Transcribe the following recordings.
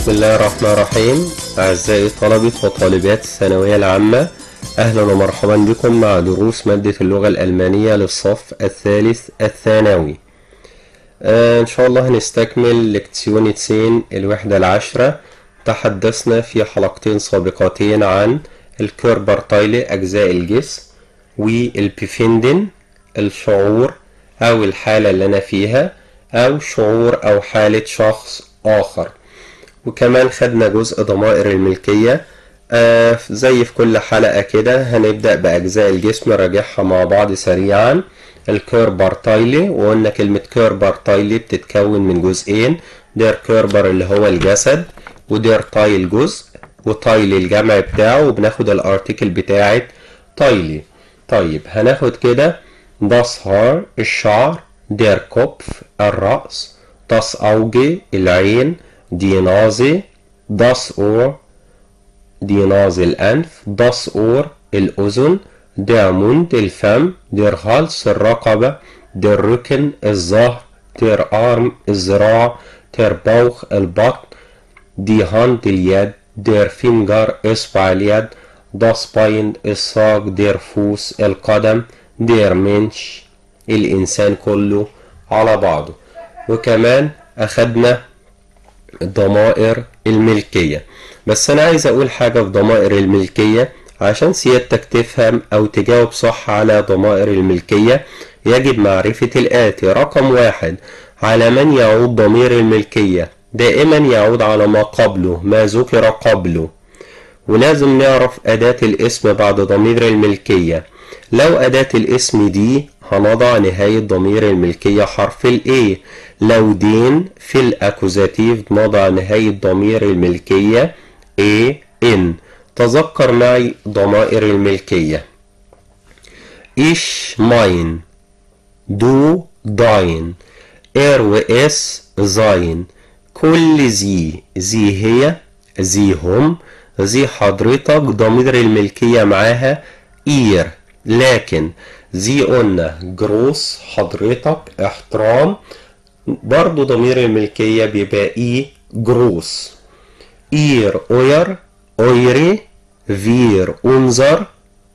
بسم الله الرحمن الرحيم أعزائي طلبة وطالبات الثانوية العامة أهلا ومرحبا بكم مع دروس مادة اللغة الألمانية للصف الثالث الثانوي آه إن شاء الله هنستكمل لكتسيون تسين الوحدة العشرة تحدثنا في حلقتين سابقتين عن الكيربرتايلي أجزاء الجسم والبيفندن الشعور أو الحالة اللي أنا فيها أو شعور أو حالة شخص آخر وكمان خدنا جزء ضمائر الملكية آه زي في كل حلقة كده هنبدأ بأجزاء الجسم نراجعها مع بعض سريعا الكيربرتايلي وقلنا كلمة كيربرتايلي بتتكون من جزئين دير كيربر اللي هو الجسد ودير تايل جزء وتايل الجمع بتاعه وبناخد الارتيكل بتاعت تايلي طيب هناخد كده das هار الشعر دير كوبف الرأس das أوجي العين die Nase, das Ohr, die Nase الأنف, das Ohr الأذن, der Mund الفم, der Hals الرقبة, der Rücken الظهر, der Arm الذراع, der Bauch البطن, die Hand اليد, der Finger إصبع اليد, das Bein الساق, der Fuß القدم, der Mensch الإنسان كله على بعضه وكمان أخدنا ضمائر الملكية بس أنا عايز أقول حاجة في ضمائر الملكية عشان سيادتك تفهم أو تجاوب صح على ضمائر الملكية يجب معرفة الآتي رقم واحد على من يعود ضمير الملكية دائما يعود على ما قبله ما ذكر قبله ولازم نعرف أداة الاسم بعد ضمير الملكية لو أداة الاسم دي هنضع نهاية ضمير الملكية حرف ال A لو دين في الأكوزاتيف نضع نهاية ضمير الملكية A N تذكر معي ضمائر الملكية إيش ماين دو داين إر وإس زاين كل زي زي هي زي هم زي حضرتك ضمير الملكية معاها إير لكن زي قلنا جروس حضرتك احترام برضو ضمير الملكية بيبقى اي جروس اير اوير اويري فير انظر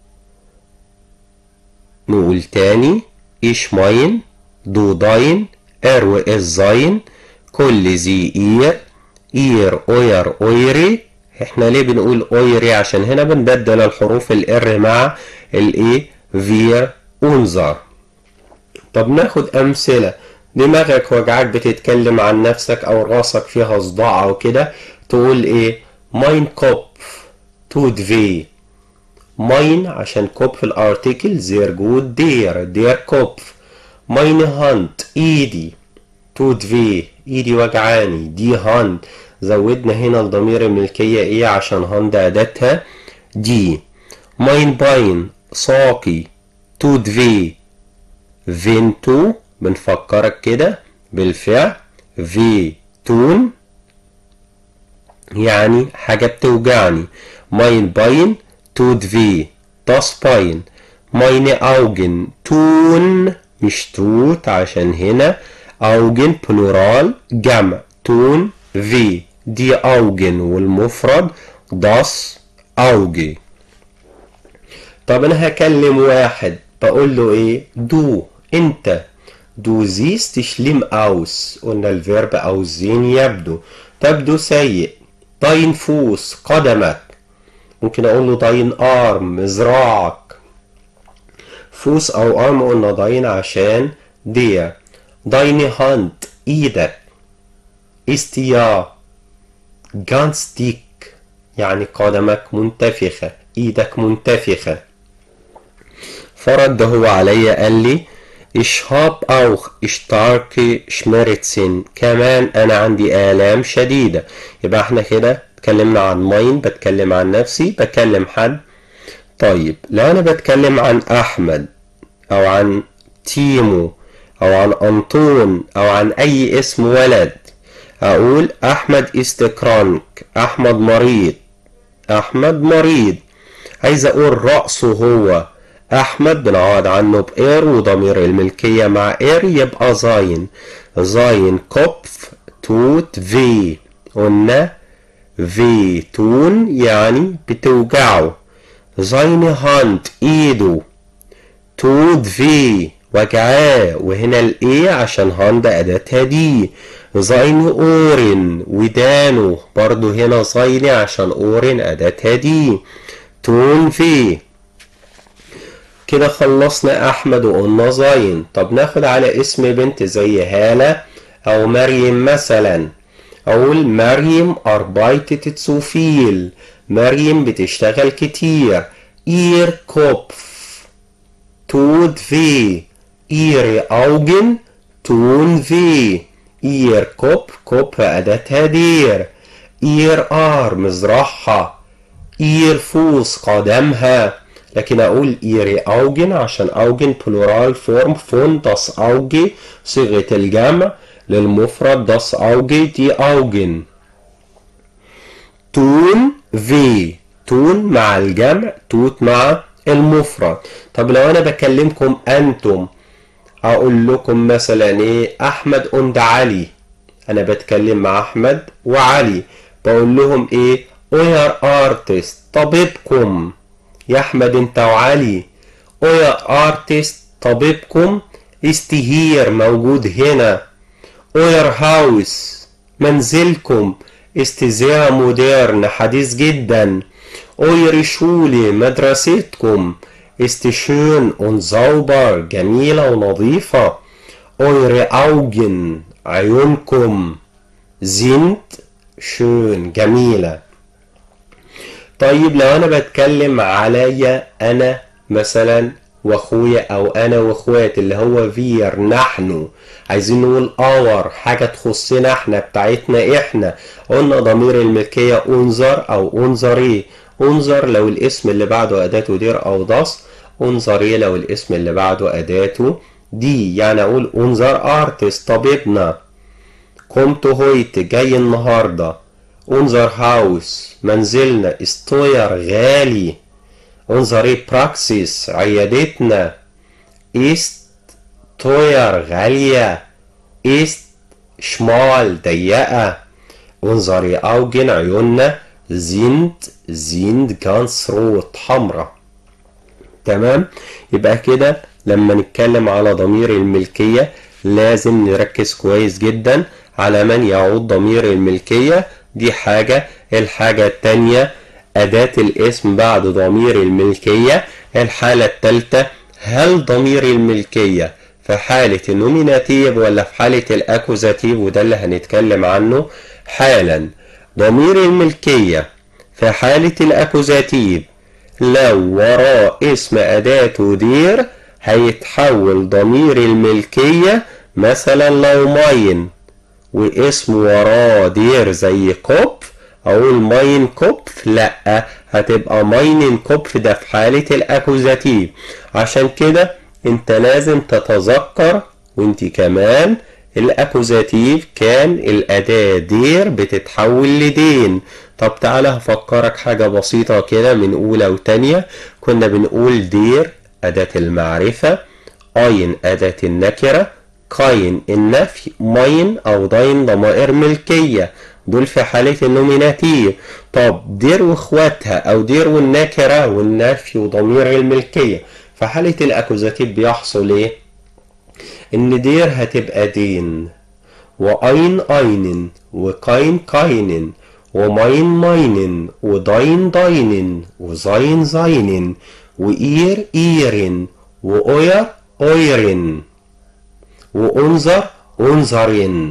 نقول تاني ايش ماين دو داين ار و اس زاين كل زي اير اير اوير اويري احنا ليه بنقول اويري عشان هنا بنبدل الحروف الار مع الايه فير انظر طب ناخد امثله دماغك وجعك بتتكلم عن نفسك او راسك فيها صداع او كده تقول ايه ماين كوبف تود في ماين عشان كوب في الارتيكل زير جود دير دير كوبف ماين هاند ايدي تود في ايدي وجعاني دي هاند زودنا هنا الضمير الملكية ايه عشان هاند اداتها دي ماين باين ساقي تود في فينتو بنفكرك كده بالفعل في تون يعني حاجة بتوجعني ماين باين تود في das باين meine Augen tun مش توت عشان هنا Augen بلورال جمع تون في دي Augen والمفرد das Auge طب انا هكلم واحد بقول له ايه دو انت Du siehst schlimm aus. قلنا الفيرب aussehen يبدو. تبدو سيء. Dein Fuß قدمك. ممكن أقول له dein Arm ذراعك. فوس أو arm قلنا dein عشان der. Deine Hand إيدك. Ist ja ganz dick. يعني قدمك منتفخة. إيدك منتفخة. فرد هو علي قال لي Ich hab auch starke Schmerzen كمان أنا عندي آلام شديدة يبقى احنا كده اتكلمنا عن ماين بتكلم عن نفسي بكلم حد طيب لو أنا بتكلم عن أحمد أو عن تيمو أو عن أنطون أو عن أي اسم ولد أقول أحمد استكرانك أحمد مريض أحمد مريض عايز أقول رأسه هو أحمد بنعوض عنه بإير وضمير الملكية مع إير يبقى زاين زاين كوبف توت في قلنا weh tun يعني بتوجعه seine Hand ايده tut weh وجعاه وهنا الايه عشان هاند اداتها دي seine Ohren ودانه برضو هنا seine عشان Ohren اداتها دي tun weh كده خلصنا احمد وقلنا زين طب ناخد على اسم بنت زي هالة او مريم مثلا اقول مريم arbeitet zu viel مريم بتشتغل كتير ihr Kopf tut weh ihre Augen tun weh ihr Kopf Kopf أداتها دير ihr Arm ذراعها ihr Fuß قدمها لكن أقول ihre Augen عشان Augen plural form von das Auge صيغة الجمع للمفرد das Auge die Augen tun weh tun مع الجمع توت مع المفرد طب لو أنا بكلمكم أنتم أقول لكم مثلا إيه أحمد und علي أنا بتكلم مع أحمد وعلي بقول لهم إيه euer artist طبيبكم يا أحمد أنت وعلي euer artist طبيبكم ist hier موجود هنا euer Haus منزلكم ist sehr modern حديث جدا eure Schule مدرستكم ist schön und sauber جميلة ونظيفة eure Augen عيونكم sind schön جميلة طيب لو انا بتكلم عليا انا مثلا واخويا او انا واخواتي اللي هو فير نحن عايزين نقول اور حاجه تخصنا احنا بتاعتنا احنا قلنا ضمير الملكيه انظر او انظري انظر لو الاسم اللي بعده اداته دير او ضص انظري لو الاسم اللي بعده اداته دي يعني اقول انظر ارتست طبيبنا كومت هويت جاي النهارده انظر هاوس منزلنا استوير غالي انظري براكسيس عيادتنا است توير غالية است شمال ضيقة انظري أوجن عيوننا زيند زيند جانس روت حمرا تمام يبقى كده لما نتكلم على ضمير الملكية لازم نركز كويس جدا على من يعود ضمير الملكية دي حاجة الحاجة التانية أداة الاسم بعد ضمير الملكية الحالة الثالثة هل ضمير الملكية في حالة النوميناتيف ولا في حالة الأكوزاتيف وده اللي هنتكلم عنه حالا ضمير الملكية في حالة الأكوزاتيف لو وراه اسم أداة دير هيتحول ضمير الملكية مثلا لو ماين واسم وراه دير زي كوبف اقول ماين كوبف لا هتبقى ماينن كوبف ده في حالة الاكوزاتيف عشان كده انت لازم تتذكر وانت كمان الاكوزاتيف كان الاداة دير بتتحول لدين طب تعالى هفكرك حاجة بسيطة كده من اولى وتانية كنا بنقول دير اداة المعرفة اين اداة النكرة قاين النفي ماين او داين ضمائر ملكية دول في حالة النوميناتيف طب دير واخواتها او دير والنكرة والنفي وضمير الملكية في حالة الاكوزاتيف بيحصل ايه ان دير هتبقى دين واين اينن وكاين كاينن وماين ماينن وداين داينن وزاين زاينن وإير إيرن وأوير أويرن وأنظر أنظرن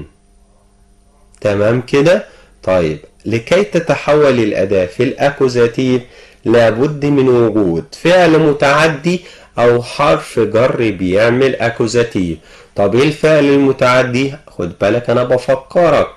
تمام كده طيب لكي تتحول الأداة في الأكوزاتيف لابد من وجود فعل متعدي أو حرف جر بيعمل أكوزاتيف طب إيه الفعل المتعدي خد بالك أنا بفكرك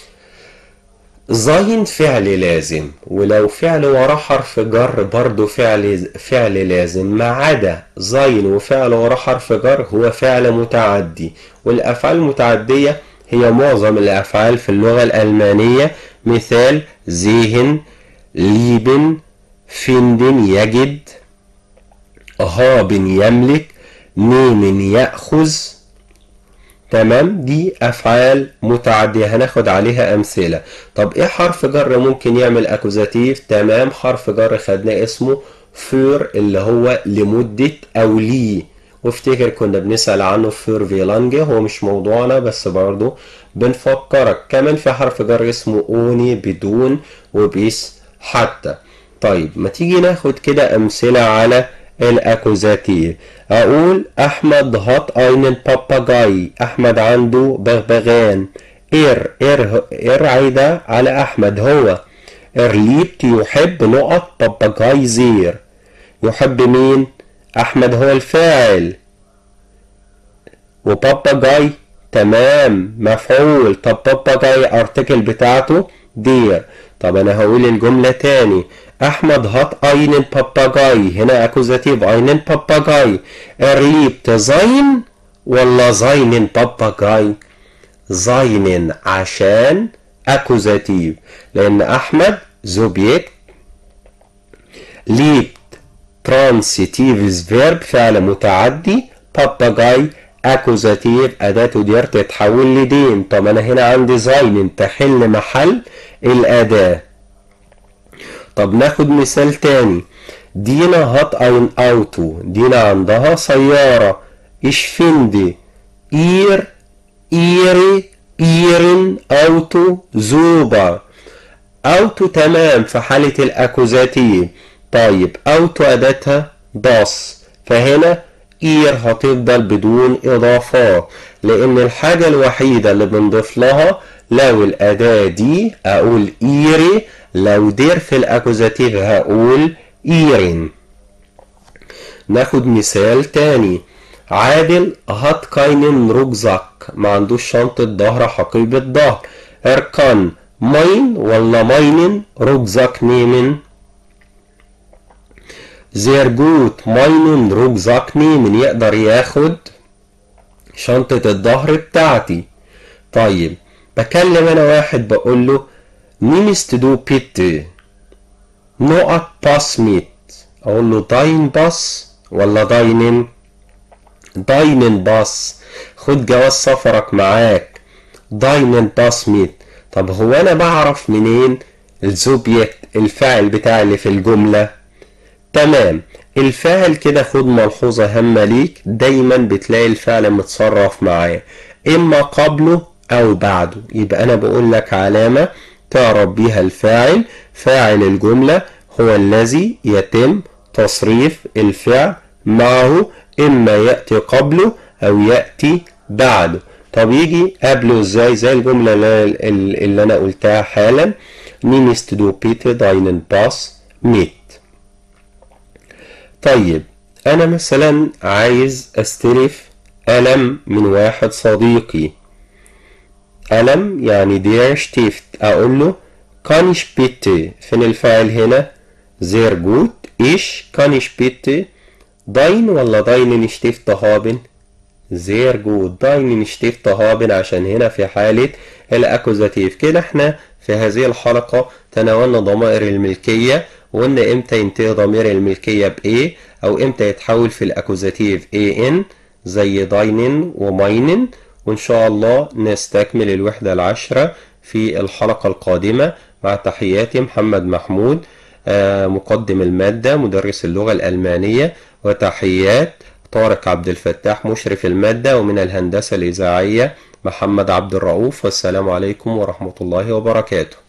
زين فعل لازم ولو فعل وراه حرف جر برضه فعل فعل لازم ما عدا زين وفعل وراه حرف جر هو فعل متعدي والافعال المتعديه هي معظم الافعال في اللغه الالمانيه مثال زيهن ليبن فيندن يجد هابن يملك نيم ياخذ تمام دي افعال متعديه هناخد عليها امثله طب ايه حرف جر ممكن يعمل اكوزاتيف تمام حرف جر خدناه اسمه فور اللي هو لمده او ليه وافتكر كنا بنسأل عنه فور فيلانجي هو مش موضوعنا بس برضه بنفكرك كمان في حرف جر اسمه اوني بدون وبيس حتى طيب ما تيجي ناخد كده امثله على الاكوزاتيف اقول احمد هات einen باباجاي احمد عنده بغبغان اير اير اير عايدة على احمد هو er liebt يحب نقط باباجاي زير يحب مين احمد هو الفاعل وباباجاي تمام مفعول طب باباجاي ارتكل بتاعته دير طب انا هقول الجملة تاني احمد هات einen باباجاي هنا اكوزاتيف einen باباجاي er liebt sein ولا seinen باباجاي seinen عشان اكوزاتيف لان احمد زوبيكت liebt ترانسيتيفز فيرب فعل متعدي باباجاي اكوزاتيف اداته دير تتحول لدين طب انا هنا عندي زاين تحل محل الاداه طب ناخد مثال تاني دينا هات ein اوتو دينا عندها سيارة ich finde ihr ihre ihren اوتو زوبر اوتو تمام في حالة الاكوزاتيف طيب اوتو اداتها داس فهنا اير هتفضل بدون اضافات لان الحاجة الوحيدة اللي بنضيف لها لو الاداة دي اقول ايري لو دير في الاكوزاتيف هقول ايرين ناخد مثال تاني عادل هات كاينن ركزك ما عندوش شنطة ظهر حقيبة ظهر اركان ماين ولا ماينن ركزك نيمن زير جوت ماينن ركزك نيمن يقدر ياخد شنطة الظهر بتاعتي طيب بكلم انا واحد بقول له nimmst du bitte نقط باس ميت اقول له داين باس ولا داينن داينن باس خد جواز سفرك معاك داينن باس ميت طب هو انا بعرف منين الزوبيكت الفاعل بتاع اللي في الجملة تمام الفاعل كده خد ملحوظة هامة ليك دايما بتلاقي الفعل متصرف معاه اما قبله او بعده يبقى انا بقول لك علامة تعرف بيها الفاعل فاعل الجملة هو الذي يتم تصريف الفعل معه إما يأتي قبله أو يأتي بعده طب يجي قبله ازاي زي الجملة اللي, اللي أنا قلتها حالا نيمست دو بيتر داينن باس ميت طيب أنا مثلا عايز أستلف قلم من واحد صديقي قلم يعني دير شتيفت اقول له kann ich bitte فين الفاعل هنا sehr gut ich kann ich bitte dein ولا deinen Stift haben sehr gut deinen Stift haben عشان هنا في حالة الاكوزاتيف كده احنا في هذه الحلقة تناولنا ضمائر الملكية وقلنا امتى ينتهي ضمير الملكية بإيه أو امتى يتحول في الأكوزاتيف ان زي داينن وماينن وإن شاء الله نستكمل الوحدة العشرة في الحلقة القادمة مع تحياتي محمد محمود مقدم المادة مدرس اللغة الألمانية وتحيات طارق عبد الفتاح مشرف المادة ومن الهندسة الإذاعية محمد عبد الرؤوف والسلام عليكم ورحمة الله وبركاته